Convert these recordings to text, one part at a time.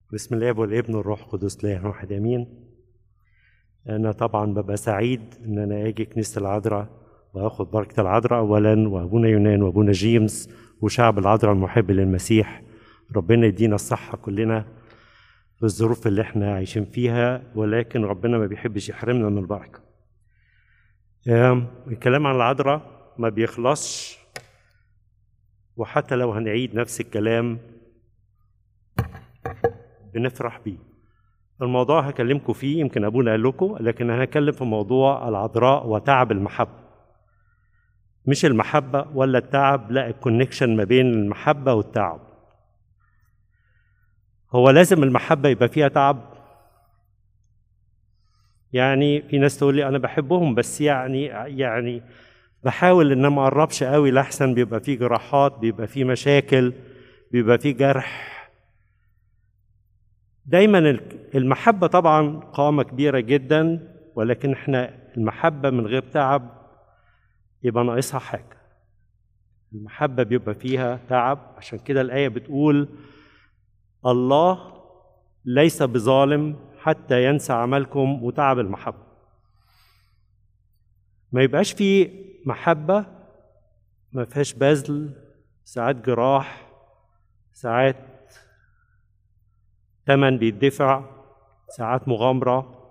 بسم الله والابن والروح القدس لا واحد امين انا طبعا ببقى سعيد ان انا اجي كنيسه العذراء واخد بركه العذراء اولا وابونا يونان وابونا جيمس وشعب العذراء المحب للمسيح ربنا يدينا الصحه كلنا في الظروف اللي احنا عايشين فيها ولكن ربنا ما بيحبش يحرمنا من البركه آم، الكلام عن العذراء ما بيخلصش وحتى لو هنعيد نفس الكلام بنفرح بيه الموضوع هكلمكم فيه يمكن ابونا قال لكم لكن انا هتكلم في موضوع العذراء وتعب المحبه مش المحبه ولا التعب لا الكونكشن ما بين المحبه والتعب هو لازم المحبه يبقى فيها تعب يعني في ناس تقول لي انا بحبهم بس يعني يعني بحاول ان ما اقربش قوي لاحسن بيبقى فيه جراحات بيبقى فيه مشاكل بيبقى فيه جرح دايما المحبة طبعا قامة كبيرة جدا ولكن احنا المحبة من غير تعب يبقى ناقصها حاجة المحبة بيبقى فيها تعب عشان كده الآية بتقول الله ليس بظالم حتى ينسى عملكم وتعب المحبة ما يبقاش في محبة ما فيهاش بذل ساعات جراح ساعات تمن بيدفع ساعات مغامرة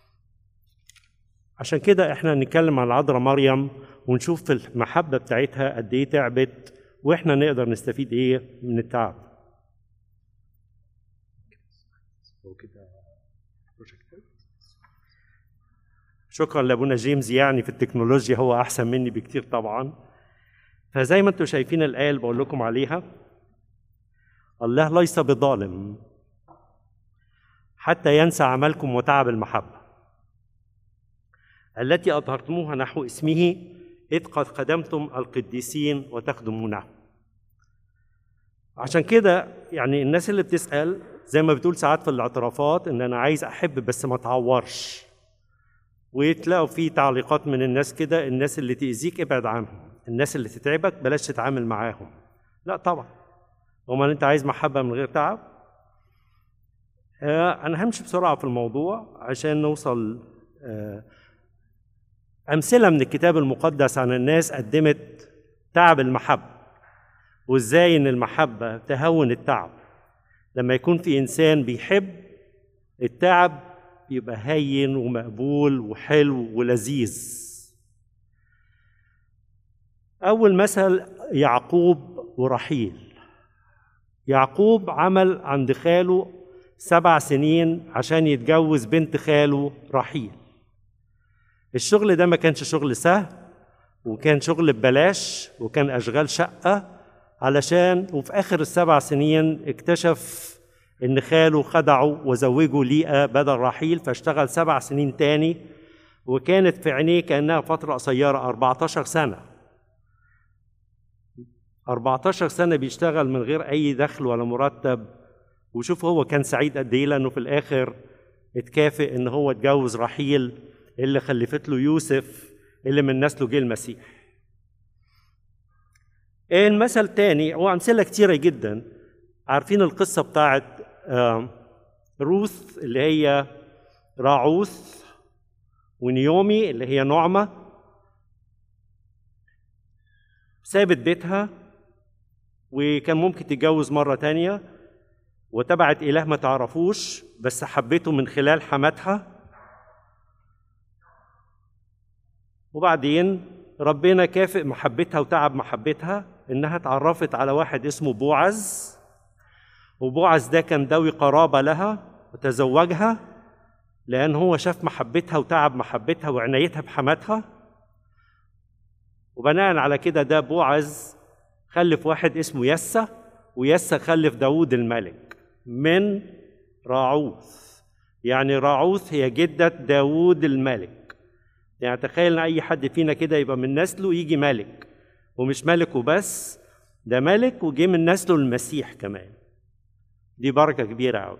عشان كده احنا نتكلم عن العذراء مريم ونشوف في المحبة بتاعتها قد ايه تعبت واحنا نقدر نستفيد ايه من التعب شكرا لابونا جيمس يعني في التكنولوجيا هو احسن مني بكتير طبعا فزي ما انتم شايفين الايه اللي بقول لكم عليها الله ليس بظالم حتى ينسى عملكم وتعب المحبة التي أظهرتموها نحو اسمه إذ قد خدمتم القديسين وتخدمونه عشان كده يعني الناس اللي بتسأل زي ما بتقول ساعات في الاعترافات إن أنا عايز أحب بس ما تعورش وتلاقوا في تعليقات من الناس كده الناس اللي تأذيك ابعد عنهم الناس اللي تتعبك بلاش تتعامل معاهم لا طبعا امال انت عايز محبه من غير تعب أنا همشي بسرعة في الموضوع عشان نوصل أمثلة من الكتاب المقدس عن الناس قدمت تعب المحبة وإزاي إن المحبة تهون التعب لما يكون في إنسان بيحب التعب يبقى هين ومقبول وحلو ولذيذ أول مثل يعقوب ورحيل يعقوب عمل عند خاله سبع سنين عشان يتجوز بنت خاله رحيل الشغل ده ما كانش شغل سهل وكان شغل ببلاش وكان أشغال شقة علشان وفي آخر السبع سنين اكتشف إن خاله خدعه وزوجه ليئة بدل رحيل فاشتغل سبع سنين تاني وكانت في عينيه كأنها فترة قصيرة 14 سنة 14 سنة بيشتغل من غير أي دخل ولا مرتب وشوف هو كان سعيد قد ايه لانه في الاخر اتكافئ ان هو اتجوز رحيل اللي خلفت له يوسف اللي من نسله جه المسيح المثل تاني هو امثله كتيره جدا عارفين القصه بتاعت روث اللي هي راعوث ونيومي اللي هي نعمه سابت بيتها وكان ممكن تتجوز مره تانيه وتبعت إله ما تعرفوش بس حبيته من خلال حماتها وبعدين ربنا كافئ محبتها وتعب محبتها إنها اتعرفت على واحد اسمه بوعز وبوعز ده كان ذوي قرابة لها وتزوجها لأن هو شاف محبتها وتعب محبتها وعنايتها بحماتها وبناء على كده ده بوعز خلف واحد اسمه يسة ويسة خلف داود الملك من راعوث يعني راعوث هي جدة داود الملك يعني تخيل ان اي حد فينا كده يبقى من نسله يجي ملك ومش ملك وبس ده ملك وجه من نسله المسيح كمان دي بركة كبيرة أوي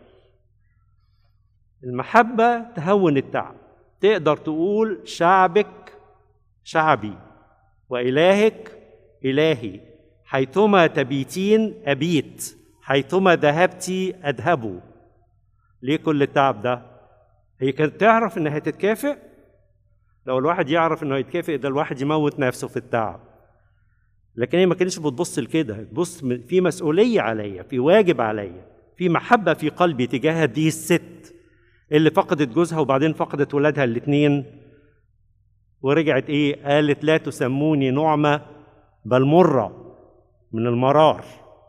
المحبة تهون التعب تقدر تقول شعبك شعبي وإلهك إلهي حيثما تبيتين أبيت حيثما ذهبت أذهب ليه كل التعب ده هي كانت تعرف انها هتتكافئ لو الواحد يعرف انه هيتكافئ ده الواحد يموت نفسه في التعب لكن هي ما كانتش بتبص لكده تبص في مسؤوليه عليا في واجب عليا في محبه في قلبي تجاه دي الست اللي فقدت جوزها وبعدين فقدت ولادها الاثنين ورجعت ايه قالت لا تسموني نعمه بل مره من المرار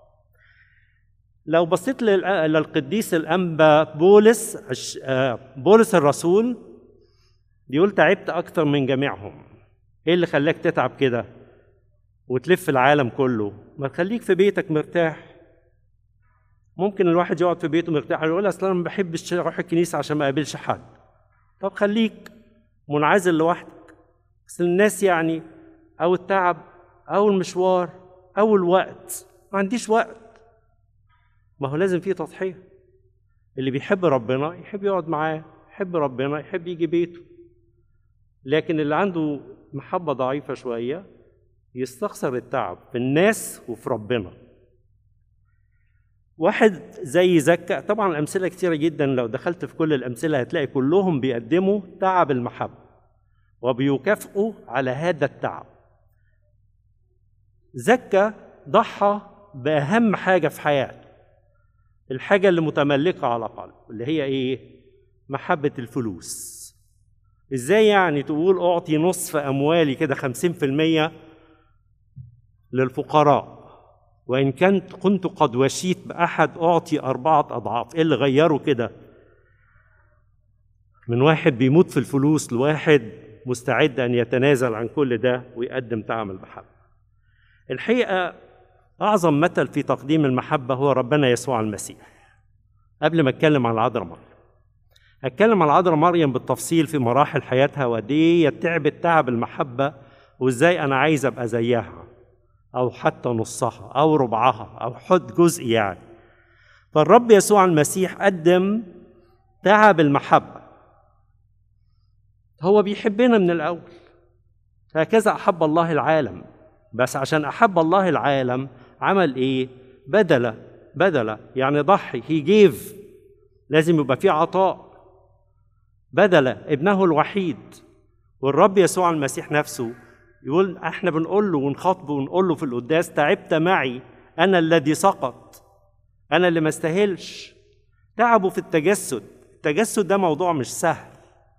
لو بصيت للقديس الانبا بولس بولس الرسول بيقول تعبت اكتر من جميعهم ايه اللي خلاك تتعب كده وتلف العالم كله ما تخليك في بيتك مرتاح ممكن الواحد يقعد في بيته مرتاح يقول اصل انا ما بحبش اروح الكنيسه عشان ما اقابلش حد طب خليك منعزل لوحدك بس الناس يعني او التعب او المشوار او الوقت ما عنديش وقت ما هو لازم في تضحيه اللي بيحب ربنا يحب يقعد معاه يحب ربنا يحب يجي بيته لكن اللي عنده محبه ضعيفه شويه يستخسر التعب في الناس وفي ربنا واحد زي زكا طبعا الامثله كتيره جدا لو دخلت في كل الامثله هتلاقي كلهم بيقدموا تعب المحبه وبيكافئوا على هذا التعب زكا ضحى باهم حاجه في حياته الحاجه اللي متملكه على قلبه اللي هي ايه محبه الفلوس ازاي يعني تقول اعطي نصف اموالي كده خمسين في المية للفقراء وإن كنت كنت قد وشيت بأحد أعطي أربعة أضعاف إيه اللي غيره كده من واحد بيموت في الفلوس لواحد مستعد أن يتنازل عن كل ده ويقدم تعامل المحبة الحقيقة أعظم مثل في تقديم المحبة هو ربنا يسوع المسيح قبل ما أتكلم عن العذراء مريم هتكلم عن العذراء مريم بالتفصيل في مراحل حياتها ودي تعبت تعب المحبة وإزاي أنا عايز أبقى زيها أو حتى نصها أو ربعها أو حد جزء يعني فالرب يسوع المسيح قدم تعب المحبة هو بيحبنا من الأول هكذا أحب الله العالم بس عشان أحب الله العالم عمل إيه؟ بدل بدل يعني ضحي هي جيف لازم يبقى في عطاء بدل ابنه الوحيد والرب يسوع المسيح نفسه يقول احنا بنقول له ونخاطبه ونقول له في القداس تعبت معي انا الذي سقط انا اللي ما استاهلش تعبوا في التجسد التجسد ده موضوع مش سهل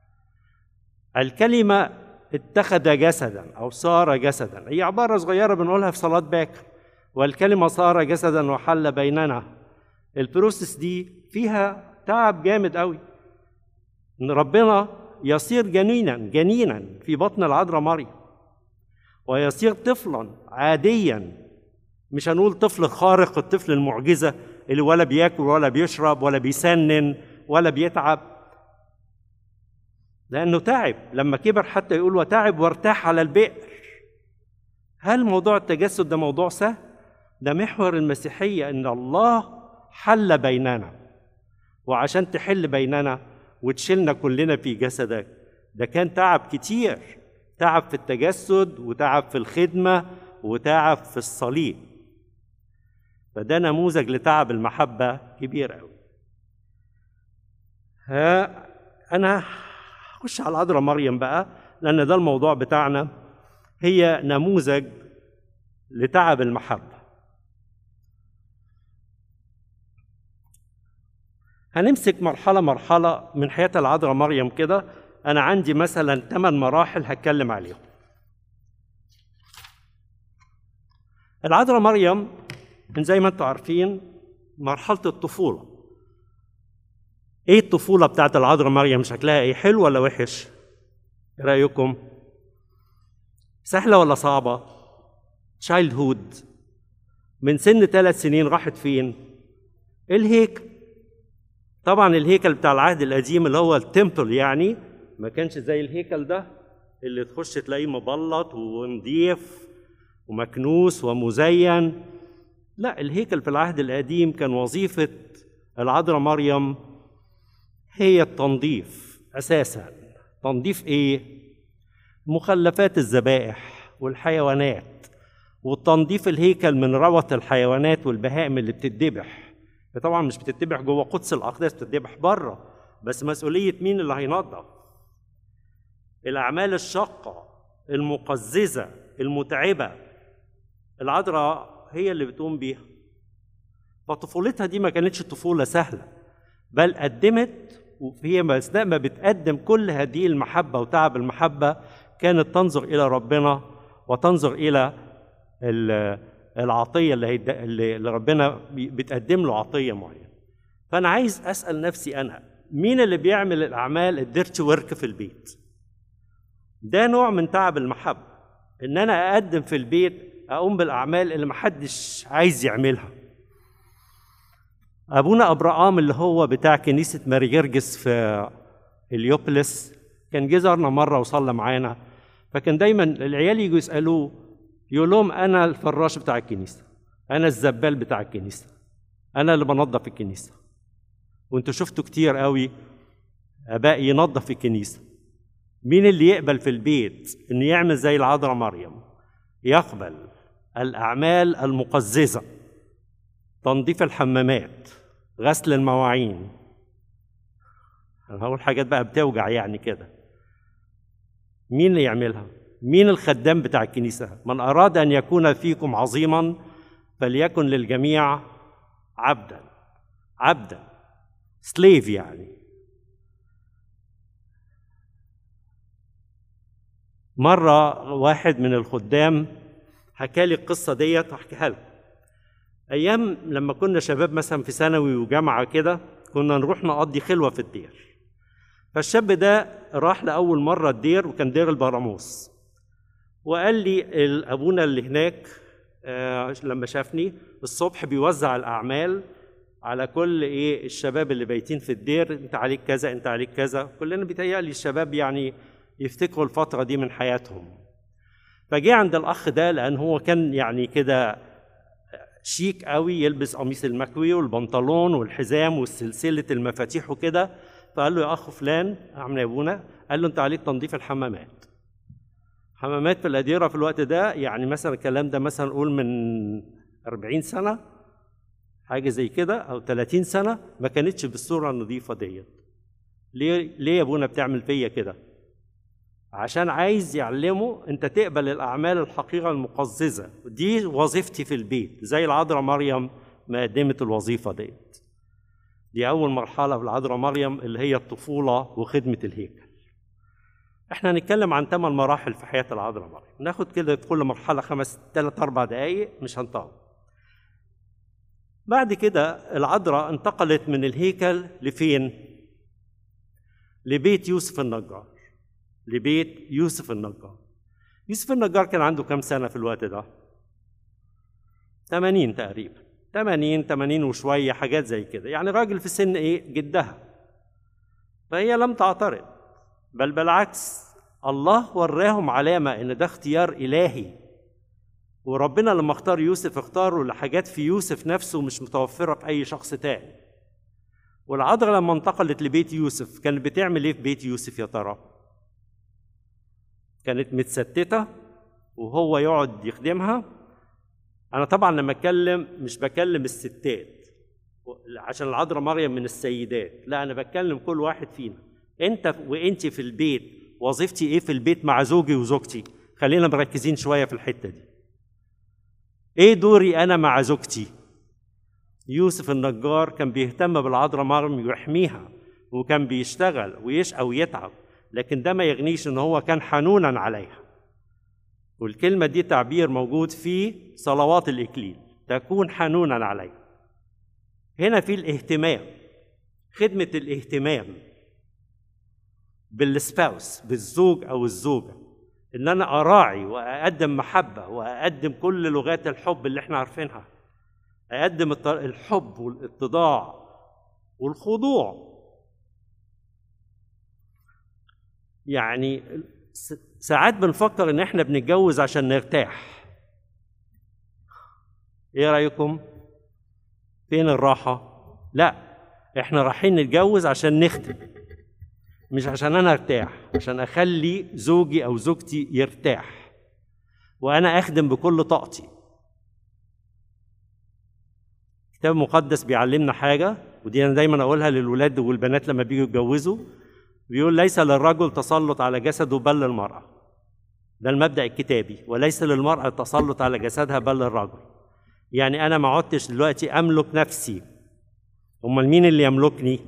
الكلمه اتخذ جسدا او صار جسدا هي عباره صغيره بنقولها في صلاه باكر والكلمه صار جسدا وحل بيننا البروسس دي فيها تعب جامد قوي ان ربنا يصير جنينا جنينا في بطن العذراء مريم ويصير طفلا عاديا مش هنقول طفل خارق الطفل المعجزة اللي ولا بياكل ولا بيشرب ولا بيسنن ولا بيتعب لأنه تعب لما كبر حتى يقول وتعب وارتاح على البئر هل موضوع التجسد ده موضوع سهل؟ ده محور المسيحية إن الله حل بيننا وعشان تحل بيننا وتشيلنا كلنا في جسدك ده كان تعب كتير تعب في التجسد وتعب في الخدمة وتعب في الصليب فده نموذج لتعب المحبة كبير قوي ها أنا هخش على العذراء مريم بقى لأن ده الموضوع بتاعنا هي نموذج لتعب المحبة هنمسك مرحلة مرحلة من حياة العذراء مريم كده أنا عندي مثلا ثمان مراحل هتكلم عليهم العذراء مريم من زي ما انتم عارفين مرحلة الطفولة ايه الطفولة بتاعت العذراء مريم شكلها ايه حلو ولا وحش ايه رأيكم سهلة ولا صعبة تشايلد هود من سن ثلاث سنين راحت فين الهيكل طبعا الهيكل بتاع العهد القديم اللي هو التمبل يعني ما كانش زي الهيكل ده اللي تخش تلاقيه مبلط ونضيف ومكنوس ومزين لا الهيكل في العهد القديم كان وظيفة العذراء مريم هي التنظيف أساسا تنظيف إيه؟ مخلفات الذبائح والحيوانات وتنظيف الهيكل من روث الحيوانات والبهائم اللي بتتذبح طبعا مش بتتبع جوه قدس الاقداس بتتبع بره بس مسؤوليه مين اللي هينظف الاعمال الشاقه المقززه المتعبه العذراء هي اللي بتقوم بيها فطفولتها دي ما كانتش طفوله سهله بل قدمت وهي اثناء ما بتقدم كل هذه المحبه وتعب المحبه كانت تنظر الى ربنا وتنظر الى العطيه اللي, هيد... اللي ربنا بتقدم له عطيه معينه فانا عايز اسال نفسي انا مين اللي بيعمل الاعمال الديرتي ورك في البيت ده نوع من تعب المحبه ان انا اقدم في البيت اقوم بالاعمال اللي محدش عايز يعملها ابونا ابراهام اللي هو بتاع كنيسه ماري جرجس في اليوبلس كان جه زارنا مره وصلى معانا فكان دايما العيال يجوا يسالوه يقول لهم انا الفراش بتاع الكنيسه انا الزبال بتاع الكنيسه انا اللي بنظف الكنيسه وانتوا شفتوا كتير قوي اباء ينظف الكنيسه مين اللي يقبل في البيت انه يعمل زي العذراء مريم يقبل الاعمال المقززه تنظيف الحمامات غسل المواعين انا هقول حاجات بقى بتوجع يعني كده مين اللي يعملها مين الخدام بتاع الكنيسه من اراد ان يكون فيكم عظيما فليكن للجميع عبدا عبدا سليف يعني مرة واحد من الخدام حكى لي القصة ديت هحكيها لكم أيام لما كنا شباب مثلا في ثانوي وجامعة كده كنا نروح نقضي خلوة في الدير فالشاب ده راح لأول مرة الدير وكان دير البراموس وقال لي أبونا اللي هناك آه لما شافني الصبح بيوزع الأعمال على كل ايه الشباب اللي بايتين في الدير انت عليك كذا انت عليك كذا كلنا بيتهيألي الشباب يعني يفتكروا الفترة دي من حياتهم فجه عند الأخ ده لأن هو كان يعني كده شيك قوي يلبس قميص المكوي والبنطلون والحزام والسلسلة المفاتيح وكده فقال له يا أخ فلان أعمل يا أبونا قال له أنت عليك تنظيف الحمامات حمامات في الأديرة في الوقت ده يعني مثلا الكلام ده مثلا نقول من 40 سنة حاجة زي كده أو 30 سنة ما كانتش بالصورة النظيفة ديت ليه ليه يا ابونا بتعمل فيا كده؟ عشان عايز يعلمه انت تقبل الاعمال الحقيقه المقززه دي وظيفتي في البيت زي العذراء مريم ما قدمت الوظيفه ديت دي اول مرحله في العذراء مريم اللي هي الطفوله وخدمه الهيكل احنا هنتكلم عن ثمان مراحل في حياه العذراء مريم ناخد كده في كل مرحله خمس ثلاث اربع دقائق مش هنطول بعد كده العذراء انتقلت من الهيكل لفين لبيت يوسف النجار لبيت يوسف النجار يوسف النجار كان عنده كم سنة في الوقت ده 80 تقريبا 80 80 وشوية حاجات زي كده يعني راجل في سن ايه جدها فهي لم تعترض بل بالعكس الله وراهم علامة ان ده اختيار الهي وربنا لما اختار يوسف اختاره لحاجات في يوسف نفسه مش متوفرة في أي شخص تاني والعذراء لما انتقلت لبيت يوسف كانت بتعمل ايه في بيت يوسف يا ترى؟ كانت متستتة وهو يقعد يخدمها أنا طبعا لما أتكلم مش بكلم الستات عشان العذراء مريم من السيدات لا أنا بتكلم كل واحد فينا أنت وأنت في البيت وظيفتي إيه في البيت مع زوجي وزوجتي خلينا مركزين شوية في الحتة دي ايه دوري انا مع زوجتي يوسف النجار كان بيهتم بالعذراء مريم ويحميها وكان بيشتغل ويشقى ويتعب لكن ده ما يغنيش ان هو كان حنونا عليها والكلمه دي تعبير موجود في صلوات الاكليل تكون حنونا عليها هنا في الاهتمام خدمه الاهتمام بالسباوس بالزوج او الزوجه ان انا اراعي واقدم محبه واقدم كل لغات الحب اللي احنا عارفينها اقدم الحب والاتضاع والخضوع يعني ساعات بنفكر ان احنا بنتجوز عشان نرتاح ايه رايكم فين الراحه لا احنا رايحين نتجوز عشان نخدم مش عشان انا ارتاح عشان اخلي زوجي او زوجتي يرتاح وانا اخدم بكل طاقتي الكتاب المقدس بيعلمنا حاجة ودي أنا دايما أقولها للولاد والبنات لما بيجوا يتجوزوا بيقول ليس للرجل تسلط على جسده بل للمرأة ده المبدأ الكتابي وليس للمرأة تسلط على جسدها بل للرجل يعني أنا ما عدتش دلوقتي أملك نفسي أمال مين اللي يملكني؟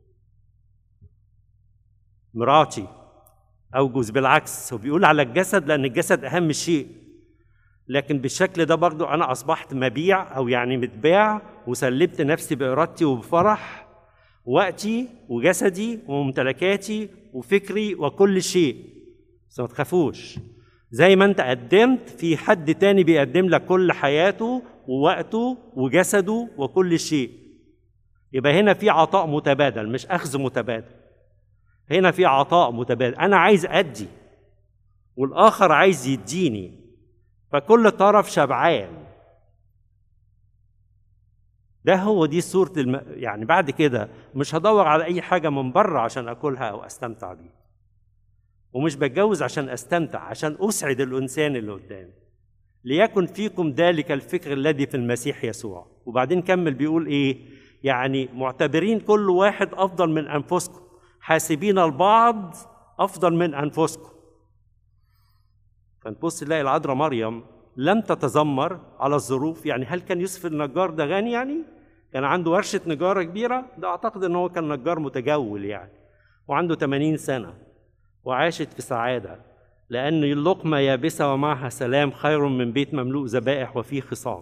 مراتي أو جوز بالعكس هو بيقول على الجسد لأن الجسد أهم شيء لكن بالشكل ده برضو أنا أصبحت مبيع أو يعني متباع وسلمت نفسي بإرادتي وبفرح وقتي وجسدي وممتلكاتي وفكري وكل شيء بس ما تخافوش زي ما انت قدمت في حد تاني بيقدم لك كل حياته ووقته وجسده وكل شيء يبقى هنا في عطاء متبادل مش اخذ متبادل هنا في عطاء متبادل انا عايز ادي والاخر عايز يديني فكل طرف شبعان ده هو دي صورة الم... يعني بعد كده مش هدور على أي حاجة من بره عشان أكلها أو أستمتع بيها ومش بتجوز عشان أستمتع عشان أسعد الإنسان اللي قدامي ليكن فيكم ذلك الفكر الذي في المسيح يسوع وبعدين كمل بيقول إيه يعني معتبرين كل واحد أفضل من أنفسكم حاسبين البعض أفضل من أنفسكم فنبص نلاقي العذراء مريم لم تتذمر على الظروف يعني هل كان يوسف النجار ده غني يعني كان عنده ورشة نجارة كبيرة ده أعتقد إن هو كان نجار متجول يعني وعنده 80 سنة وعاشت في سعادة لأن اللقمة يابسة ومعها سلام خير من بيت مملوء ذبائح وفيه خصام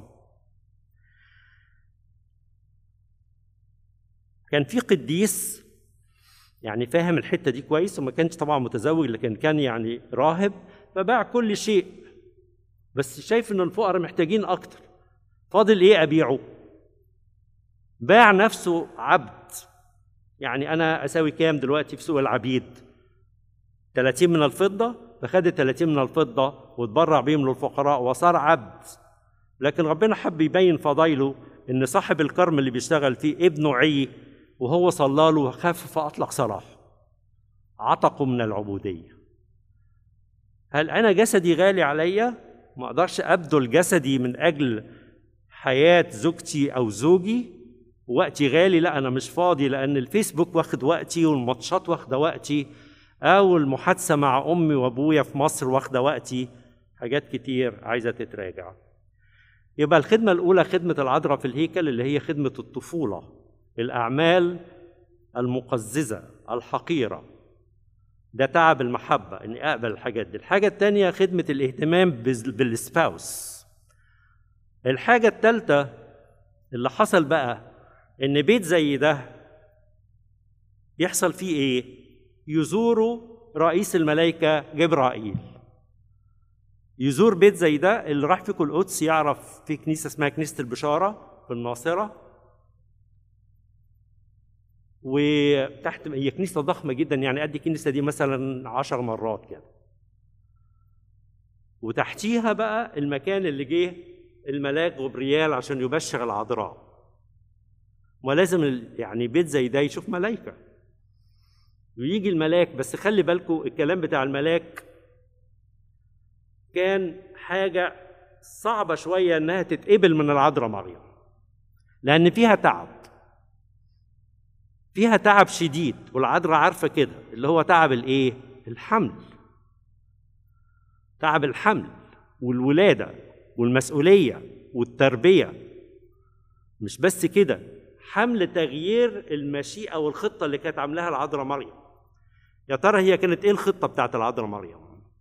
كان في قديس يعني فاهم الحتة دي كويس وما كانش طبعا متزوج لكن كان يعني راهب فباع كل شيء بس شايف ان الفقراء محتاجين اكتر فاضل ايه ابيعه باع نفسه عبد يعني انا اساوي كام دلوقتي في سوق العبيد 30 من الفضه فخد 30 من الفضه واتبرع بيهم للفقراء وصار عبد لكن ربنا حب يبين فضايله ان صاحب الكرم اللي بيشتغل فيه ابنه عي وهو صلى له وخاف فاطلق سراحه عتقه من العبوديه هل انا جسدي غالي عليا ما اقدرش ابذل جسدي من اجل حياه زوجتي او زوجي وقتي غالي لا انا مش فاضي لان الفيسبوك واخد وقتي والماتشات واخده وقتي او المحادثه مع امي وابويا في مصر واخده وقتي حاجات كتير عايزه تتراجع يبقى الخدمه الاولى خدمه العذراء في الهيكل اللي هي خدمه الطفوله الاعمال المقززه الحقيره ده تعب المحبة إني أقبل الحاجات دي الحاجة التانية خدمة الاهتمام بالسباوس الحاجة التالتة اللي حصل بقى إن بيت زي ده يحصل فيه إيه؟ يزوروا رئيس الملائكة جبرائيل يزور بيت زي ده اللي راح فيكم القدس يعرف في كنيسة اسمها كنيسة البشارة في الناصرة وتحت هي كنيسه ضخمه جدا يعني قد الكنيسه دي مثلا عشر مرات كده وتحتيها بقى المكان اللي جه الملاك غبريال عشان يبشر العذراء ولازم يعني بيت زي ده يشوف ملائكه ويجي الملاك بس خلي بالكم الكلام بتاع الملاك كان حاجه صعبه شويه انها تتقبل من العذراء مريم لان فيها تعب فيها تعب شديد والعذراء عارفه كده اللي هو تعب الايه الحمل تعب الحمل والولاده والمسؤوليه والتربيه مش بس كده حمل تغيير المشيئه والخطه اللي كانت عاملاها العذراء مريم يا ترى هي كانت ايه الخطه بتاعت العذراء مريم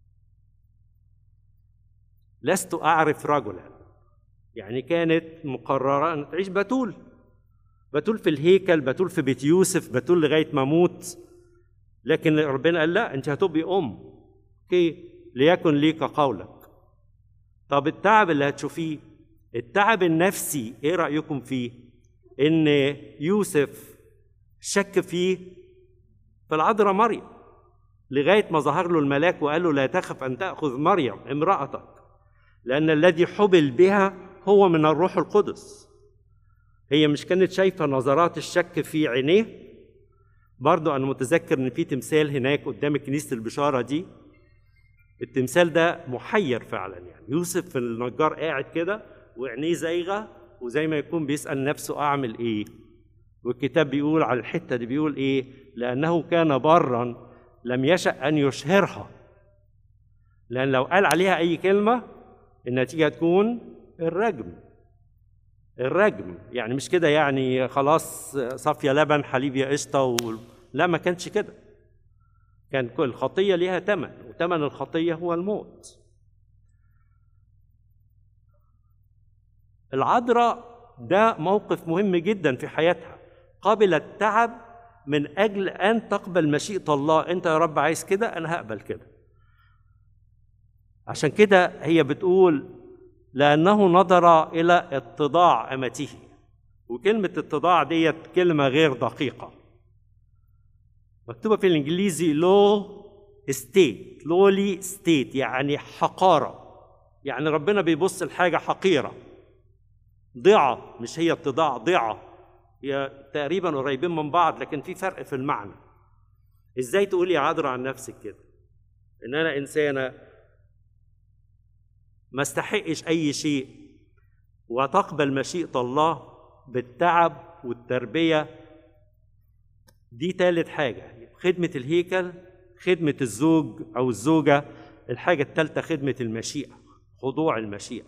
لست اعرف رجلا يعني كانت مقرره ان تعيش بتول بتول في الهيكل بتول في بيت يوسف بتول لغايه ما اموت لكن ربنا قال لا انت هتبقي ام اوكي ليكن ليك قولك طب التعب اللي هتشوفيه التعب النفسي ايه رايكم فيه ان يوسف شك فيه في العذراء مريم لغايه ما ظهر له الملاك وقال له لا تخف ان تاخذ مريم امراتك لان الذي حبل بها هو من الروح القدس هي مش كانت شايفة نظرات الشك في عينيه برضو أنا متذكر إن في تمثال هناك قدام كنيسة البشارة دي التمثال ده محير فعلا يعني يوسف النجار قاعد كده وعينيه زايغة وزي ما يكون بيسأل نفسه أعمل إيه والكتاب بيقول على الحتة دي بيقول إيه لأنه كان برا لم يشأ أن يشهرها لأن لو قال عليها أي كلمة النتيجة تكون الرجم الرجم يعني مش كده يعني خلاص صافية لبن حليب يا قشطة و... لا ما كانش كده كان كل خطية ليها ثمن وثمن الخطية هو الموت العذراء ده موقف مهم جدا في حياتها قبلت تعب من اجل ان تقبل مشيئه الله انت يا رب عايز كده انا هقبل كده عشان كده هي بتقول لانه نظر الى اتضاع امته وكلمه اتضاع ديت كلمه غير دقيقه مكتوبه في الانجليزي لو ستيت لولي ستيت يعني حقاره يعني ربنا بيبص لحاجه حقيره ضعه مش هي اتضاع ضعه هي تقريبا قريبين من بعض لكن في فرق في المعنى ازاي تقولي يا عذرا عن نفسك كده ان انا انسانه ما استحقش اي شيء وتقبل مشيئه الله بالتعب والتربيه دي تالت حاجه خدمه الهيكل خدمه الزوج او الزوجه الحاجه الثالثه خدمه المشيئه خضوع المشيئه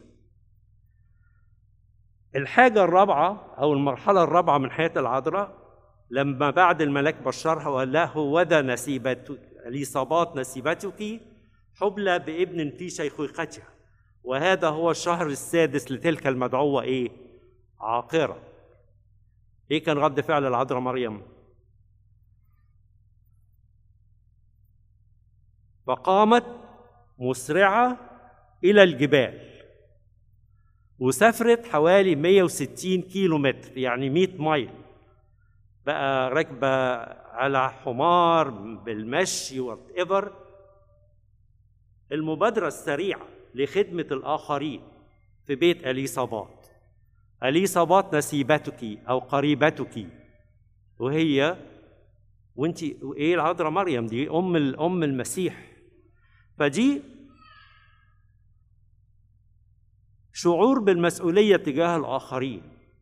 الحاجة الرابعة أو المرحلة الرابعة من حياة العذراء لما بعد الملاك بشرها وقال له هوذا نسيبتك اليصابات نسيبتك حبلى بابن في شيخوختها وهذا هو الشهر السادس لتلك المدعوة إيه؟ عاقرة إيه كان رد فعل العذراء مريم؟ فقامت مسرعة إلى الجبال وسافرت حوالي 160 كيلو متر يعني 100 ميل بقى راكبة على حمار بالمشي وات ايفر المبادرة السريعة لخدمة الآخرين في بيت أليصابات أليصابات نسيبتك أو قريبتك وهي وانت ايه العذراء مريم دي ام ام المسيح فدي شعور بالمسؤولية تجاه الآخرين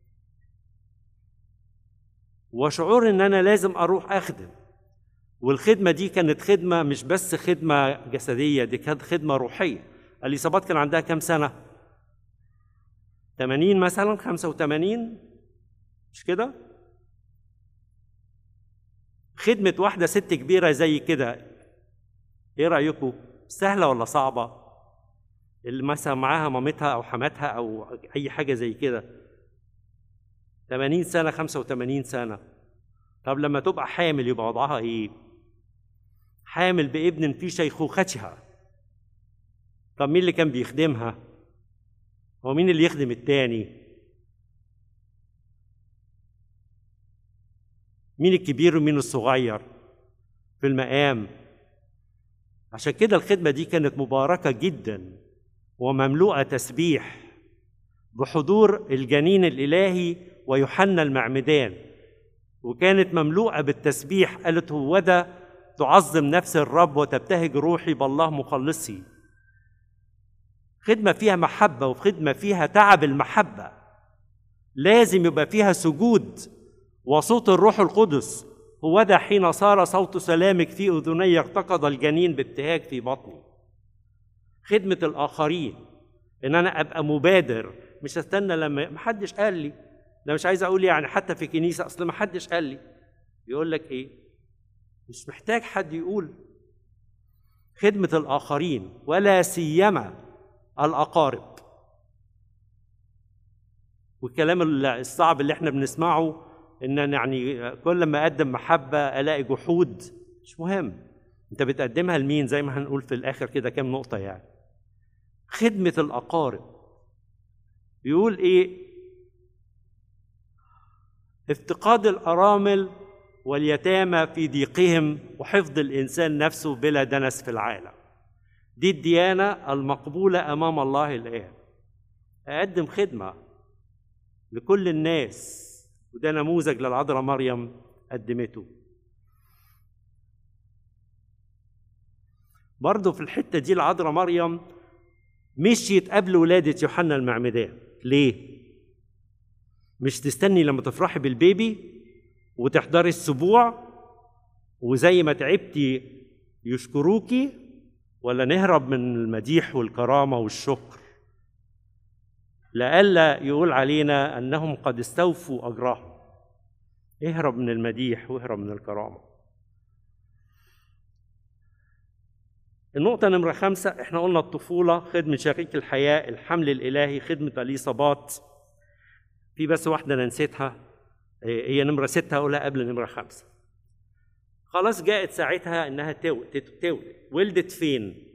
وشعور إن أنا لازم أروح أخدم والخدمة دي كانت خدمة مش بس خدمة جسدية دي كانت خدمة روحية الإصابات كان عندها كام سنة؟ 80 مثلا 85 مش كده؟ خدمة واحدة ست كبيرة زي كده إيه رأيكم؟ سهلة ولا صعبة؟ اللي مثلا معاها مامتها او حماتها او اي حاجه زي كده 80 سنه 85 سنه طب لما تبقى حامل يبقى وضعها ايه حامل بابن في شيخوختها طب مين اللي كان بيخدمها هو مين اللي يخدم التاني مين الكبير ومين الصغير في المقام عشان كده الخدمه دي كانت مباركه جدا ومملوءه تسبيح بحضور الجنين الالهي ويوحنا المعمدان وكانت مملوءه بالتسبيح قالت هو ده تعظم نفس الرب وتبتهج روحي بالله مخلصي خدمه فيها محبه وخدمه فيها تعب المحبه لازم يبقى فيها سجود وصوت الروح القدس هو ده حين صار صوت سلامك في اذني ارتقض الجنين بابتهاج في بطني خدمة الآخرين إن أنا أبقى مبادر مش استنى لما محدش قال لي أنا مش عايز أقول يعني حتى في كنيسة أصل محدش قال لي يقول لك إيه مش محتاج حد يقول خدمة الآخرين ولا سيما الأقارب والكلام الصعب اللي احنا بنسمعه ان يعني كل ما اقدم محبه الاقي جحود مش مهم انت بتقدمها لمين زي ما هنقول في الاخر كده كام نقطه يعني خدمه الاقارب يقول ايه افتقاد الارامل واليتامى في ضيقهم وحفظ الانسان نفسه بلا دنس في العالم دي الديانه المقبوله امام الله الان اقدم خدمه لكل الناس وده نموذج للعذراء مريم قدمته برضه في الحته دي العذراء مريم مشيت قبل ولاده يوحنا المعمدان ليه مش تستني لما تفرحي بالبيبي وتحضري السبوع وزي ما تعبتي يشكروكي ولا نهرب من المديح والكرامة والشكر لئلا يقول علينا أنهم قد استوفوا أجرهم اهرب من المديح واهرب من الكرامة النقطة نمرة خمسة احنا قلنا الطفولة خدمة شريك الحياة الحمل الإلهي خدمة الإصابات في بس واحدة أنا نسيتها هي نمرة ستة هقولها قبل نمرة خمسة خلاص جاءت ساعتها انها تولد تولد ولدت فين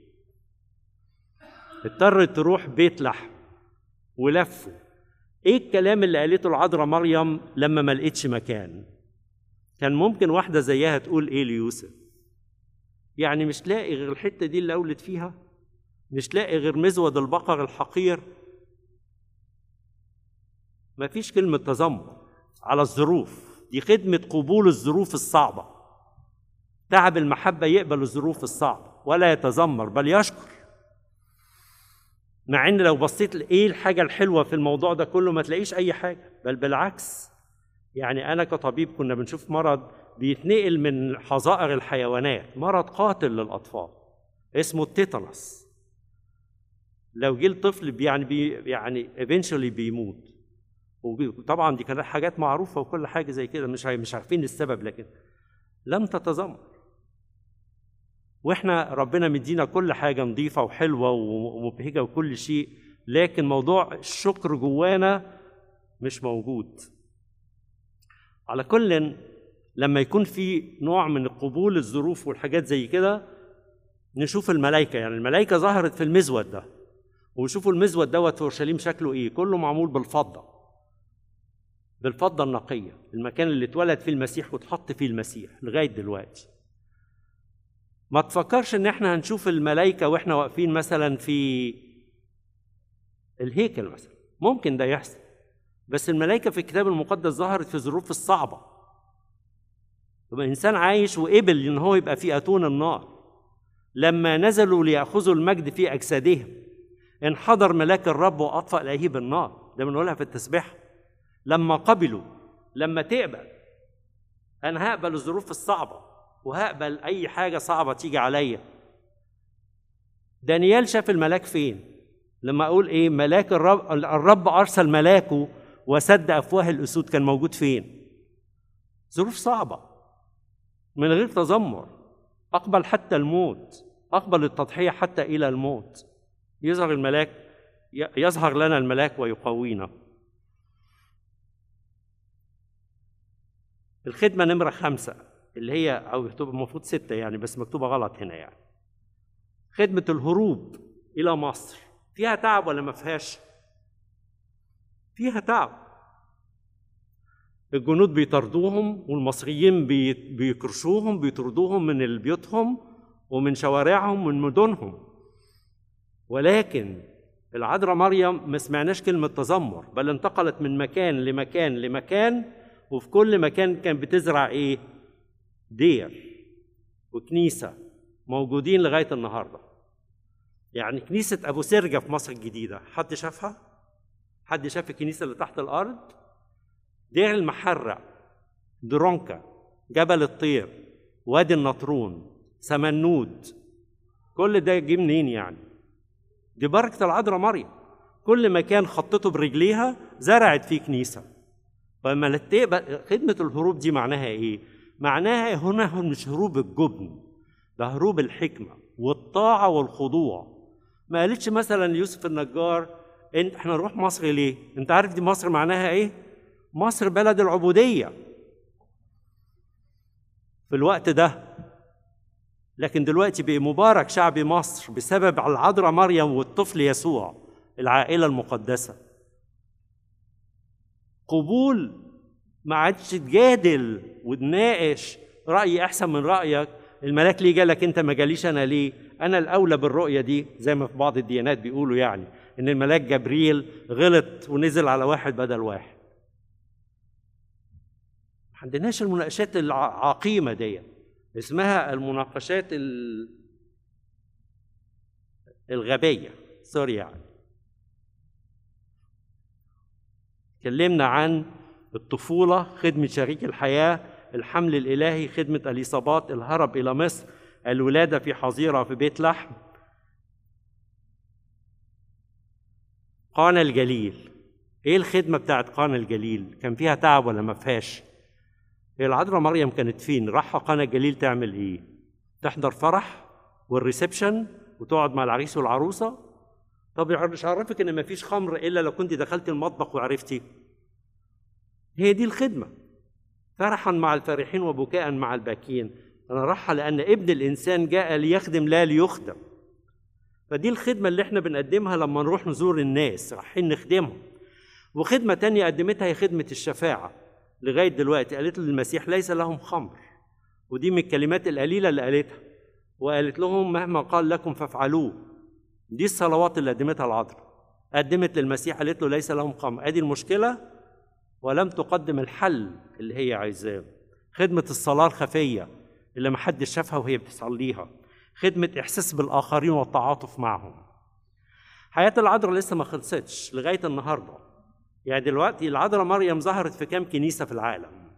اضطرت تروح بيت لحم ولفوا ايه الكلام اللي قالته العذراء مريم لما ما لقيتش مكان كان ممكن واحده زيها تقول ايه ليوسف يعني مش لاقي غير الحته دي اللي اولد فيها مش لاقي غير مزود البقر الحقير مفيش كلمه تذمر على الظروف دي خدمه قبول الظروف الصعبه تعب المحبه يقبل الظروف الصعبه ولا يتذمر بل يشكر مع ان لو بصيت ايه الحاجه الحلوه في الموضوع ده كله ما تلاقيش اي حاجه بل بالعكس يعني انا كطبيب كنا بنشوف مرض بيتنقل من حظائر الحيوانات مرض قاتل للاطفال اسمه التيتانوس لو جه الطفل يعني بي يعني ايفينشولي بيموت وطبعا دي كانت حاجات معروفه وكل حاجه زي كده مش مش عارفين السبب لكن لم تتذمر واحنا ربنا مدينا كل حاجه نظيفه وحلوه ومبهجه وكل شيء لكن موضوع الشكر جوانا مش موجود على كل لما يكون في نوع من قبول الظروف والحاجات زي كده نشوف الملائكة يعني الملائكة ظهرت في المزود ده وشوفوا المزود دوت في اورشليم شكله ايه كله معمول بالفضة بالفضة النقية المكان اللي اتولد فيه المسيح واتحط فيه المسيح لغاية دلوقتي ما تفكرش ان احنا هنشوف الملائكه واحنا واقفين مثلا في الهيكل مثلا ممكن ده يحصل بس الملائكه في الكتاب المقدس ظهرت في الظروف الصعبه يبقى انسان عايش وقبل ان هو يبقى في اتون النار لما نزلوا ليأخذوا المجد في أجسادهم انحدر ملاك الرب وأطفأ لهيب النار ده بنقولها في التسبيح لما قبلوا لما تقبل أنا هقبل الظروف الصعبة وهقبل اي حاجه صعبه تيجي عليا دانيال شاف الملاك فين لما اقول ايه ملاك الرب الرب ارسل ملاكه وسد افواه الاسود كان موجود فين ظروف صعبه من غير تذمر اقبل حتى الموت اقبل التضحيه حتى الى الموت يظهر الملاك يظهر لنا الملاك ويقوينا الخدمه نمره خمسه اللي هي او يكتب المفروض ستة يعني بس مكتوبة غلط هنا يعني خدمة الهروب إلى مصر فيها تعب ولا ما فيهاش؟ فيها تعب الجنود بيطردوهم والمصريين بيكرشوهم بيطردوهم من بيوتهم ومن شوارعهم ومن مدنهم ولكن العذراء مريم ما سمعناش كلمة تذمر بل انتقلت من مكان لمكان لمكان وفي كل مكان كان بتزرع ايه؟ دير وكنيسة موجودين لغاية النهاردة يعني كنيسة أبو سرجة في مصر الجديدة حد شافها؟ حد شاف الكنيسة اللي تحت الأرض؟ دير المحرة درونكا جبل الطير وادي النطرون سمنود كل ده جه منين يعني؟ دي بركة العذراء مريم كل مكان خطته برجليها زرعت فيه كنيسة فلما خدمة الهروب دي معناها ايه؟ معناها هنا مش هروب الجبن ده هروب الحكمة والطاعة والخضوع ما قالتش مثلا يوسف النجار انت احنا نروح مصر ليه؟ انت عارف دي مصر معناها ايه؟ مصر بلد العبودية في الوقت ده لكن دلوقتي بقى مبارك شعب مصر بسبب العذراء مريم والطفل يسوع العائلة المقدسة قبول ما عادش تجادل وتناقش رأيي أحسن من رأيك الملاك ليه جالك أنت ما جاليش أنا ليه أنا الأولى بالرؤية دي زي ما في بعض الديانات بيقولوا يعني إن الملاك جبريل غلط ونزل على واحد بدل واحد ما عندناش المناقشات العقيمة دي اسمها المناقشات الغبية سوري يعني اتكلمنا عن الطفولة خدمة شريك الحياة الحمل الإلهي خدمة اليصابات الهرب إلى مصر الولادة في حظيرة في بيت لحم قانا الجليل ايه الخدمة بتاعت قانا الجليل كان فيها تعب ولا ما فيهاش هي العذراء مريم كانت فين راحة قانا الجليل تعمل ايه تحضر فرح والريسبشن وتقعد مع العريس والعروسة طب مش عرفك ان مفيش خمر الا لو كنت دخلت المطبخ وعرفتي هي دي الخدمة فرحا مع الفرحين وبكاء مع الباكين أنا راحة لأن ابن الإنسان جاء ليخدم لا ليخدم فدي الخدمة اللي احنا بنقدمها لما نروح نزور الناس رايحين نخدمهم وخدمة تانية قدمتها هي خدمة الشفاعة لغاية دلوقتي قالت للمسيح ليس لهم خمر ودي من الكلمات القليلة اللي قالتها وقالت لهم مهما قال لكم فافعلوه دي الصلوات اللي قدمتها العذراء قدمت للمسيح قالت له ليس لهم خمر ادي المشكلة ولم تقدم الحل اللي هي عايزاه خدمة الصلاة الخفية اللي محدش شافها وهي بتصليها خدمة إحساس بالآخرين والتعاطف معهم حياة العذراء لسه ما خلصتش لغاية النهاردة يعني دلوقتي العذراء مريم ظهرت في كام كنيسة في العالم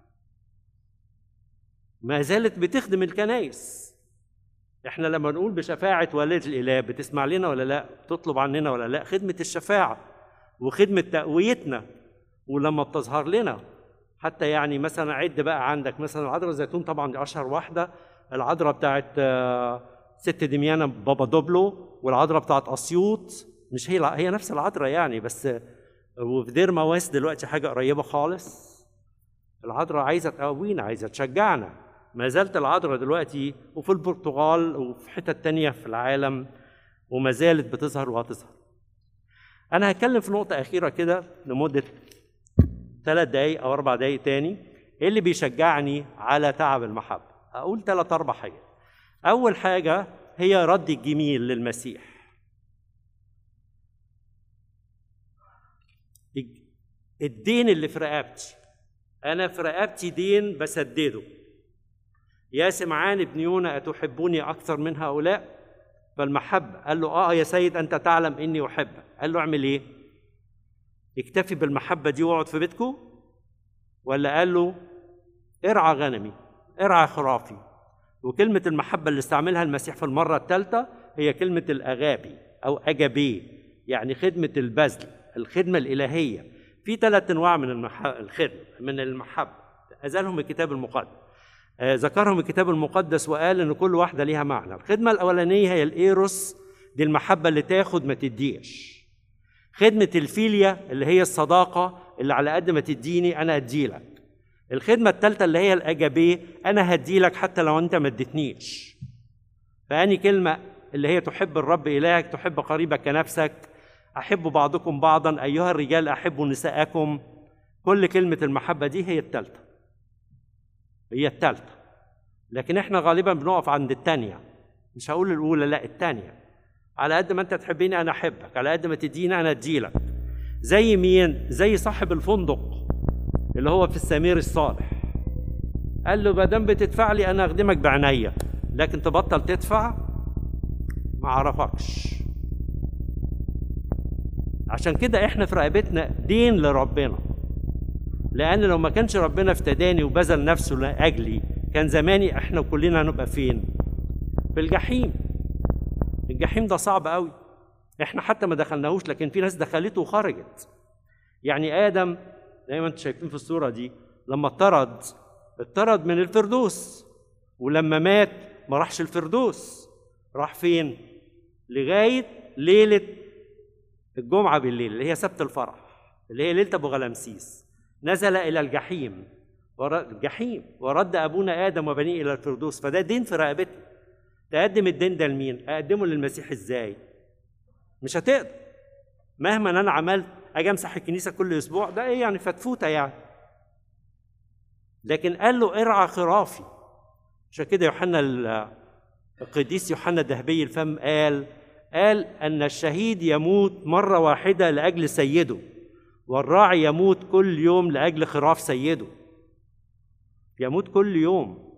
ما زالت بتخدم الكنائس احنا لما نقول بشفاعة والد الإله بتسمع لنا ولا لا بتطلب عننا ولا لا خدمة الشفاعة وخدمة تقويتنا ولما بتظهر لنا حتى يعني مثلا عد بقى عندك مثلا العذراء الزيتون طبعا دي اشهر واحده العذراء بتاعت ست دميانه بابا دوبلو والعذراء بتاعت اسيوط مش هي هي نفس العذراء يعني بس وفي دير مواس دلوقتي حاجه قريبه خالص العذراء عايزه تقوينا عايزه تشجعنا ما زالت العذراء دلوقتي وفي البرتغال وفي حتت تانية في العالم وما زالت بتظهر وهتظهر انا هتكلم في نقطه اخيره كده لمده ثلاث دقايق او اربع دقايق تاني ايه اللي بيشجعني على تعب المحبه اقول ثلاث اربع حاجات اول حاجه هي رد الجميل للمسيح الدين اللي في رقبتي انا في رقبتي دين بسدده يا سمعان ابن يونا اتحبوني اكثر من هؤلاء فالمحبه قال له اه يا سيد انت تعلم اني احبك قال له اعمل ايه يكتفي بالمحبة دي واقعد في بيتكم ولا قال له ارعى غنمي ارعى خرافي وكلمة المحبة اللي استعملها المسيح في المرة الثالثة هي كلمة الأغابي أو أجابي يعني خدمة البذل الخدمة الإلهية في ثلاث أنواع من المح... الخدمة من المحبة أزالهم الكتاب المقدس آه ذكرهم الكتاب المقدس وقال إن كل واحدة ليها معنى الخدمة الأولانية هي الإيروس دي المحبة اللي تاخد ما تديش خدمة الفيليا اللي هي الصداقة اللي على قد ما تديني أنا أديلك الخدمة الثالثة اللي هي الأجابية أنا هديلك حتى لو أنت ما اديتنيش فأني كلمة اللي هي تحب الرب إلهك تحب قريبك كنفسك أحب بعضكم بعضا أيها الرجال أحبوا نساءكم كل كلمة المحبة دي هي الثالثة هي الثالثة لكن احنا غالبا بنقف عند الثانية مش هقول الأولى لا الثانية على قد ما انت تحبني انا احبك على قد ما تديني انا اديلك زي مين زي صاحب الفندق اللي هو في السمير الصالح قال له ما دام بتدفع لي انا اخدمك بعينيا لكن تبطل تدفع ما اعرفكش عشان كده احنا في رقبتنا دين لربنا لان لو ما كانش ربنا افتداني وبذل نفسه لاجلي كان زماني احنا كلنا هنبقى فين في الجحيم الجحيم ده صعب قوي احنا حتى ما دخلناهوش لكن في ناس دخلته وخرجت يعني ادم زي ما انتم شايفين في الصوره دي لما اطرد اطرد من الفردوس ولما مات ما راحش الفردوس راح فين لغايه ليله الجمعه بالليل اللي هي سبت الفرح اللي هي ليله ابو غلامسيس نزل الى الجحيم الجحيم ورد ابونا ادم وبنيه الى الفردوس فده دين في رقبتنا تقدم الدين ده لمين؟ اقدمه للمسيح ازاي؟ مش هتقدر مهما انا عملت اجي امسح الكنيسه كل اسبوع ده ايه يعني فتفوته يعني لكن قال له ارعى خرافي عشان كده يوحنا القديس يوحنا الذهبي الفم قال قال ان الشهيد يموت مره واحده لاجل سيده والراعي يموت كل يوم لاجل خراف سيده يموت كل يوم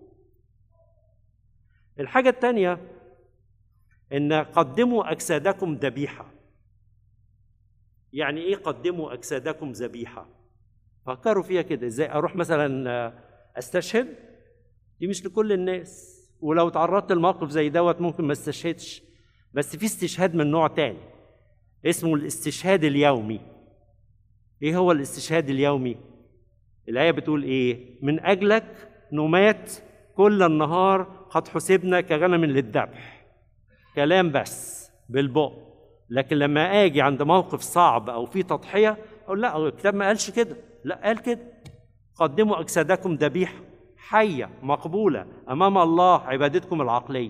الحاجة الثانية إن قدموا أجسادكم ذبيحة يعني إيه قدموا أجسادكم ذبيحة؟ فكروا فيها كده ازاي اروح مثلا آه، استشهد دي مش لكل الناس ولو تعرضت لموقف زي دوت ممكن ما استشهدش بس في استشهاد من نوع تاني اسمه الاستشهاد اليومي ايه هو الاستشهاد اليومي الايه بتقول ايه من اجلك نمات كل النهار قد حسبنا كغنم للذبح كلام بس بالبق لكن لما اجي عند موقف صعب او في تضحيه اقول لا الكتاب ما قالش كده لا قال كده قدموا اجسادكم ذبيحه حيه مقبوله امام الله عبادتكم العقليه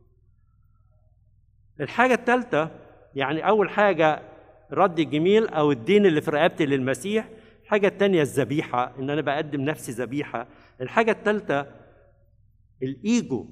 الحاجه الثالثه يعني اول حاجه رد الجميل او الدين اللي في رقبتي للمسيح الحاجه الثانيه الذبيحه ان انا بقدم نفسي ذبيحه الحاجه الثالثه الايجو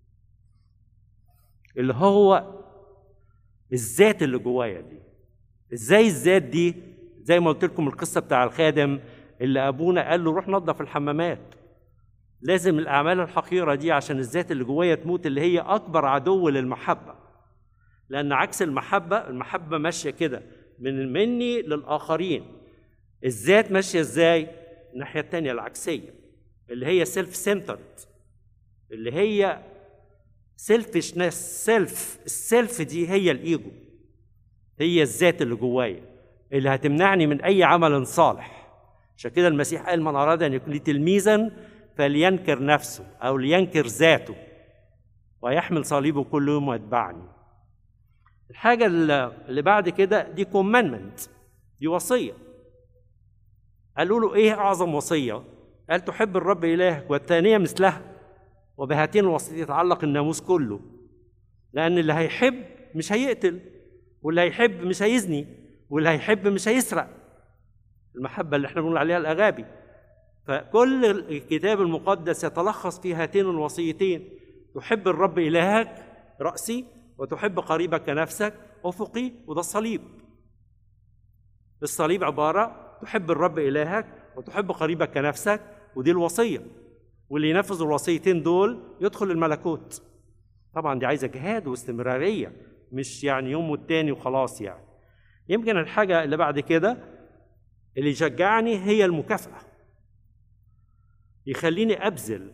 اللي هو الذات اللي جوايا دي ازاي الذات دي زي ما قلت لكم القصه بتاع الخادم اللي ابونا قال له روح نظف الحمامات لازم الاعمال الحقيره دي عشان الذات اللي جوايا تموت اللي هي اكبر عدو للمحبه لان عكس المحبه المحبه ماشيه كده من مني للاخرين الذات ماشيه ازاي الناحيه التانية العكسيه اللي هي سيلف سنترد اللي هي سيلفشنس سيلف السيلف دي هي الايجو هي الذات اللي جوايا اللي هتمنعني من اي عمل صالح عشان كده المسيح قال من اراد ان يكون لي تلميذا فلينكر نفسه او لينكر ذاته ويحمل صليبه كل يوم ويتبعني الحاجه اللي بعد كده دي كوماندمنت دي وصيه قالوا له ايه اعظم وصيه قال تحب الرب الهك والثانيه مثلها وبهاتين الوصيتين يتعلق الناموس كله لان اللي هيحب مش هيقتل واللي هيحب مش هيزني واللي هيحب مش هيسرق المحبه اللي احنا بنقول عليها الاغابي فكل الكتاب المقدس يتلخص في هاتين الوصيتين تحب الرب الهك راسي وتحب قريبك كنفسك افقي وده الصليب الصليب عباره تحب الرب الهك وتحب قريبك كنفسك ودي الوصيه واللي ينفذ الوصيتين دول يدخل الملكوت طبعا دي عايزه جهاد واستمراريه مش يعني يوم والتاني وخلاص يعني يمكن الحاجه اللي بعد كده اللي يشجعني هي المكافاه يخليني ابذل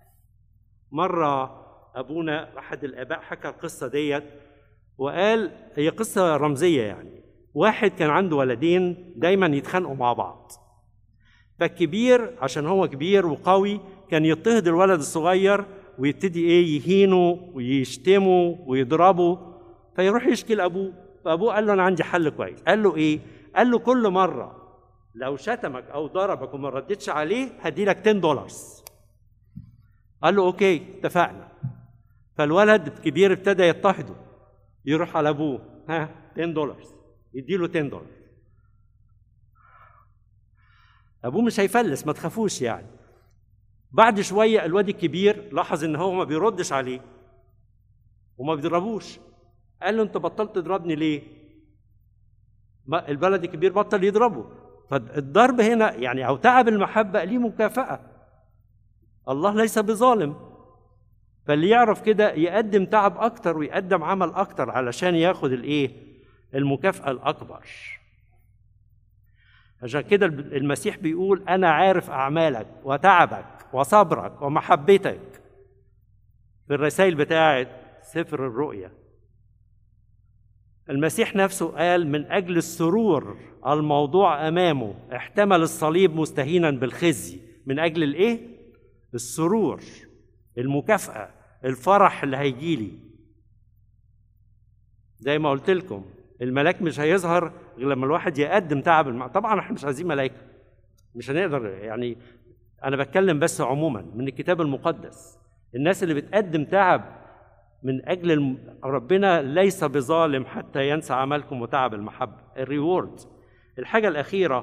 مره ابونا احد الاباء حكى القصه ديت وقال هي قصه رمزيه يعني واحد كان عنده ولدين دايما يتخانقوا مع بعض فالكبير عشان هو كبير وقوي كان يضطهد الولد الصغير ويبتدي ايه يهينه ويشتمه ويضربه فيروح يشكي لابوه فابوه قال له انا عندي حل كويس قال له ايه قال له كل مره لو شتمك او ضربك وما ردتش عليه هدي لك 10 دولار قال له اوكي اتفقنا فالولد الكبير ابتدى يضطهده يروح على ابوه ها 10 دولار يديله 10 دولار ابوه مش هيفلس ما تخافوش يعني بعد شويه الواد الكبير لاحظ ان هو ما بيردش عليه وما بيضربوش قال له انت بطلت تضربني ليه البلد الكبير بطل يضربه فالضرب هنا يعني او تعب المحبه ليه مكافاه الله ليس بظالم فاللي يعرف كده يقدم تعب اكتر ويقدم عمل اكتر علشان ياخد الايه المكافاه الاكبر عشان كده المسيح بيقول انا عارف اعمالك وتعبك وصبرك ومحبتك في الرسائل بتاعه سفر الرؤيا المسيح نفسه قال من اجل السرور الموضوع امامه احتمل الصليب مستهينا بالخزي من اجل الايه السرور المكافاه الفرح اللي هيجيلي زي ما قلت لكم الملاك مش هيظهر غير لما الواحد يقدم تعب المع... طبعا احنا مش عايزين ملائكه مش هنقدر يعني انا بتكلم بس عموما من الكتاب المقدس الناس اللي بتقدم تعب من اجل الم... ربنا ليس بظالم حتى ينسى عملكم وتعب المحبه الريورد الحاجه الاخيره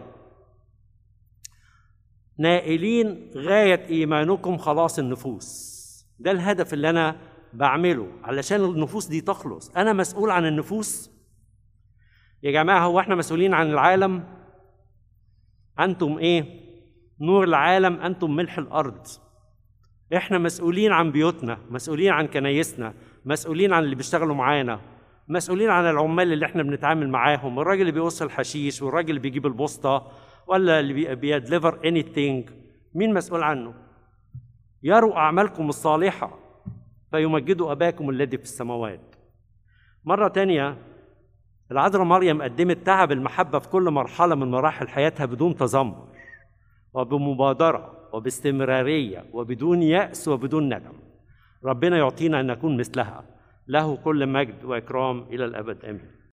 نائلين غايه ايمانكم خلاص النفوس ده الهدف اللي انا بعمله علشان النفوس دي تخلص انا مسؤول عن النفوس يا جماعه هو احنا مسؤولين عن العالم انتم ايه نور العالم انتم ملح الارض احنا مسؤولين عن بيوتنا مسؤولين عن كنايسنا مسؤولين عن اللي بيشتغلوا معانا مسؤولين عن العمال اللي احنا بنتعامل معاهم الراجل اللي بيوصل حشيش والراجل اللي بيجيب البوسطه ولا اللي بيدليفر اني ثينج مين مسؤول عنه يروا اعمالكم الصالحه فيمجدوا اباكم الذي في السماوات مره تانية العذراء مريم قدمت تعب المحبه في كل مرحله من مراحل حياتها بدون تذمر وبمبادره وباستمراريه وبدون ياس وبدون ندم ربنا يعطينا ان نكون مثلها له كل مجد واكرام الى الابد امين